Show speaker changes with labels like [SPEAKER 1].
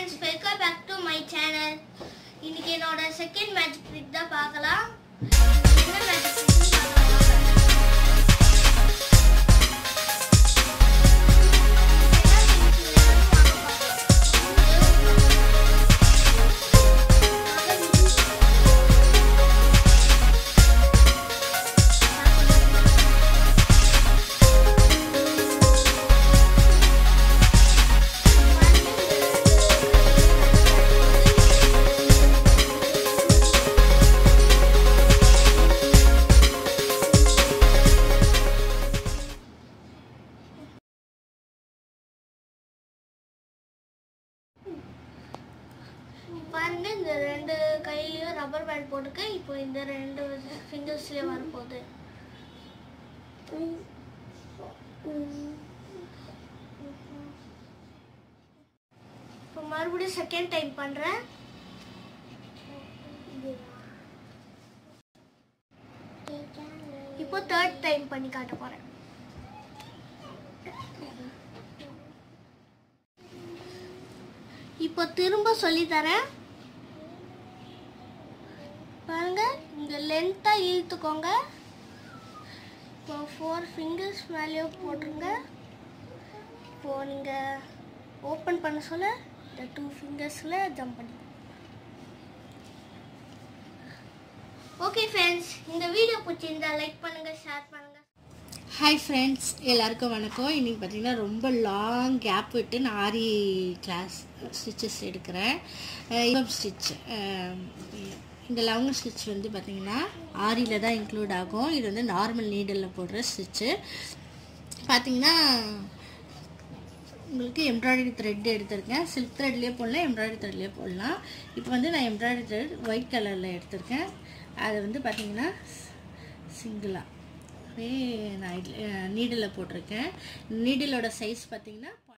[SPEAKER 1] friends welcome back to my channel இன்னைக்கு என்னோட second magic trick தான் பார்க்கலாம் என்ன மேஜிக் ட்ரிக்னு பார்க்கலாம் பாருங்க இந்த ரெண்டு கையிலயும் ரப்பர் பேண்ட் போட்டிருக்கேன் இப்போ இந்த ரெண்டு ஃபிங்கர்ஸ்லயே வரப்போகுது இப்போ மறுபடியும் செகண்ட் டைம் பண்றேன் இப்போ தேர்ட் டைம் பண்ணி காட்ட போறேன் இப்போ திரும்ப சொல்லி தரேன் பாருங்க இந்த லென்த்தா இழுத்துக்கோங்க இப்போ ஃபோர் ஃபிங்கர்ஸ் மேலேயே போட்டுருங்க இப்போ நீங்க ஓப்பன் பண்ண சொல்ல இந்த டூ ஃபிங்கர்ஸ்ல ஜம்ப் பண்ணி ஓகே ஃப்ரெண்ட்ஸ் இந்த வீடியோ பிடிச்சிருந்தா லைக் பண்ணுங்க ஷேர் பண்ணுங்க
[SPEAKER 2] ஹாய் ஃப்ரெண்ட்ஸ் எல்லாருக்கும் வணக்கம் இன்றைக்கி பார்த்தீங்கன்னா ரொம்ப லாங் கேப் விட்டு நான் ஆரி கிளாஸ் ஸ்டிச்சஸ் எடுக்கிறேன் இவம் ஸ்டிச் இந்த லவங்க ஸ்டிச் வந்து பார்த்திங்கன்னா ஆரியில் தான் இன்க்ளூட் ஆகும் இது வந்து நார்மல் நீடலில் போடுற ஸ்டிச்சு பார்த்தீங்கன்னா உங்களுக்கு எம்ப்ராய்டரி த்ரெட் எடுத்திருக்கேன் சில்க் த்ரெட்லேயே போடலாம் எம்ப்ராய்டரி த்ரெட்லேயே போடலாம் இப்போ வந்து நான் எம்ப்ராய்டரி த்ரெட் ஒயிட் கலரில் எடுத்திருக்கேன் அது வந்து பார்த்திங்கன்னா சிங்கிளாக அப்படியே நான் நீடில் போட்டிருக்கேன் நீடிலோட சைஸ் பார்த்தீங்கன்னா